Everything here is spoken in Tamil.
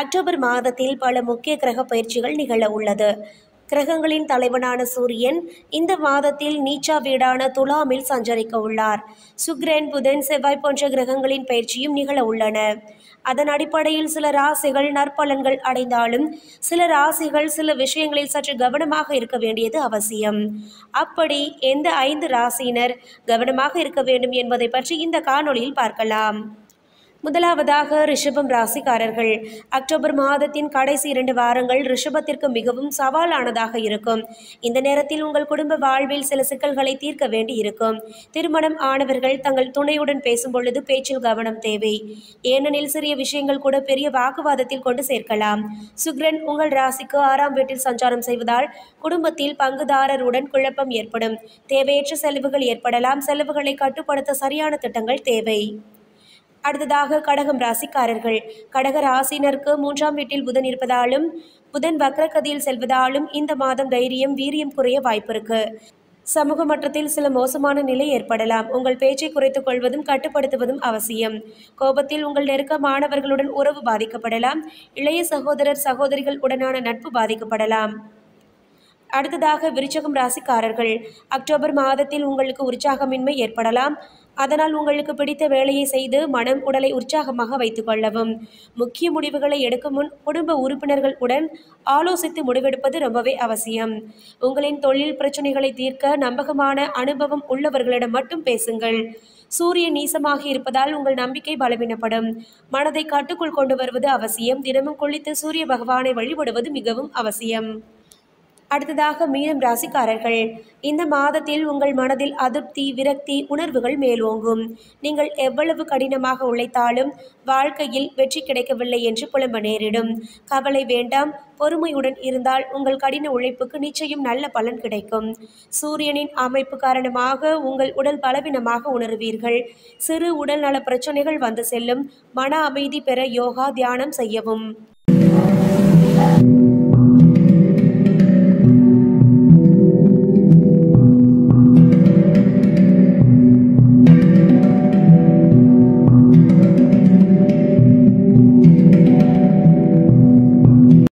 அக்டோபர் மாதத்தில் பல முக்கிய கிரக பயிற்சிகள் நிகழ உள்ளது கிரகங்களின் தலைவனான சூரியன் இந்த மாதத்தில் நீச்சா வீடான துலாமில் சஞ்சரிக்க உள்ளார் சுக்கிரன் புதன் செவ்வாய் போன்ற கிரகங்களின் பயிற்சியும் நிகழ உள்ளன அதன் அடிப்படையில் சில ராசிகள் நற்பலன்கள் அடைந்தாலும் சில ராசிகள் சில விஷயங்களில் சற்று கவனமாக இருக்க வேண்டியது அவசியம் அப்படி எந்த ஐந்து ராசியினர் கவனமாக இருக்க வேண்டும் என்பதை பற்றி இந்த காணொளியில் பார்க்கலாம் முதலாவதாக ரிஷபம் ராசிக்காரர்கள் அக்டோபர் மாதத்தின் கடைசி இரண்டு வாரங்கள் ரிஷபத்திற்கு மிகவும் சவாலானதாக இருக்கும் இந்த நேரத்தில் உங்கள் குடும்ப வாழ்வில் சில சிக்கல்களை தீர்க்க வேண்டி இருக்கும் திருமணம் ஆனவர்கள் தங்கள் துணையுடன் பேசும் பொழுது பேச்சில் கவனம் தேவை ஏனெனில் சிறிய விஷயங்கள் கூட பெரிய வாக்குவாதத்தில் கொண்டு சேர்க்கலாம் சுக்ரன் உங்கள் ராசிக்கு ஆறாம் வீட்டில் சஞ்சாரம் செய்வதால் குடும்பத்தில் பங்குதாரருடன் குழப்பம் ஏற்படும் தேவையற்ற செலவுகள் ஏற்படலாம் செலவுகளை கட்டுப்படுத்த சரியான திட்டங்கள் தேவை அடுத்ததாக கடகம் ராசிக்காரர்கள் கடக ராசினருக்கு மூன்றாம் வீட்டில் புதன் இருப்பதாலும் புதன் வக்ரகதியில் செல்வதாலும் இந்த மாதம் தைரியம் வீரியம் குறைய வாய்ப்பிருக்கு சமூக மட்டத்தில் சில மோசமான நிலை ஏற்படலாம் உங்கள் பேச்சை குறைத்துக் கொள்வதும் கட்டுப்படுத்துவதும் அவசியம் கோபத்தில் உங்கள் நெருக்கமானவர்களுடன் உறவு பாதிக்கப்படலாம் இளைய சகோதரர் சகோதரிகள் உடனான நட்பு பாதிக்கப்படலாம் அடுத்ததாக விருச்சகம் ராசிக்காரர்கள் அக்டோபர் மாதத்தில் உங்களுக்கு உற்சாகமின்மை ஏற்படலாம் அதனால் உங்களுக்கு பிடித்த வேலையை செய்து மனம் உடலை உற்சாகமாக வைத்துக் கொள்ளவும் முக்கிய முடிவுகளை எடுக்கும் முன் குடும்ப உறுப்பினர்கள் உடன் ஆலோசித்து முடிவெடுப்பது ரொம்பவே அவசியம் உங்களின் தொழில் பிரச்சனைகளை தீர்க்க நம்பகமான அனுபவம் உள்ளவர்களிடம் மட்டும் பேசுங்கள் சூரியன் நீசமாக இருப்பதால் உங்கள் நம்பிக்கை பலவீனப்படும் மனதை கட்டுக்குள் கொண்டு வருவது அவசியம் தினமும் குளித்து சூரிய பகவானை வழிபடுவது மிகவும் அவசியம் அடுத்ததாக மீனம் ராசிக்காரர்கள் இந்த மாதத்தில் உங்கள் மனதில் அதிருப்தி விரக்தி உணர்வுகள் மேலோங்கும் நீங்கள் எவ்வளவு கடினமாக உழைத்தாலும் வாழ்க்கையில் வெற்றி கிடைக்கவில்லை என்று புலம்ப நேரிடும் கவலை வேண்டாம் பொறுமையுடன் இருந்தால் உங்கள் கடின உழைப்புக்கு நிச்சயம் நல்ல பலன் கிடைக்கும் சூரியனின் அமைப்பு காரணமாக உங்கள் உடல் பலவீனமாக உணர்வீர்கள் சிறு உடல் நல பிரச்சனைகள் வந்து செல்லும் மன அமைதி பெற யோகா தியானம் செய்யவும்